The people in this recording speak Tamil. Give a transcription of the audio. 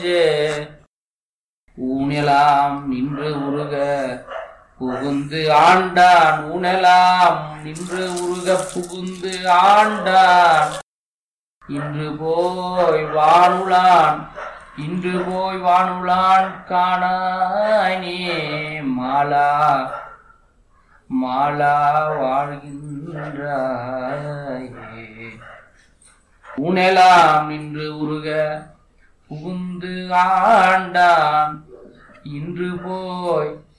நெஞ்சே ஊனெலாம் நின்று உருக புகுந்து ஆண்டான் ஊனெலாம் நின்று உருக புகுந்து ஆண்டான் இன்று போய் வானுலான் இன்று போய் வானுலான் காணாய் நீ மாலா மாலா வாழ்கின்றாயே உணலாம் நின்று உருக புகுந்து ஆண்டான் இன்று போய்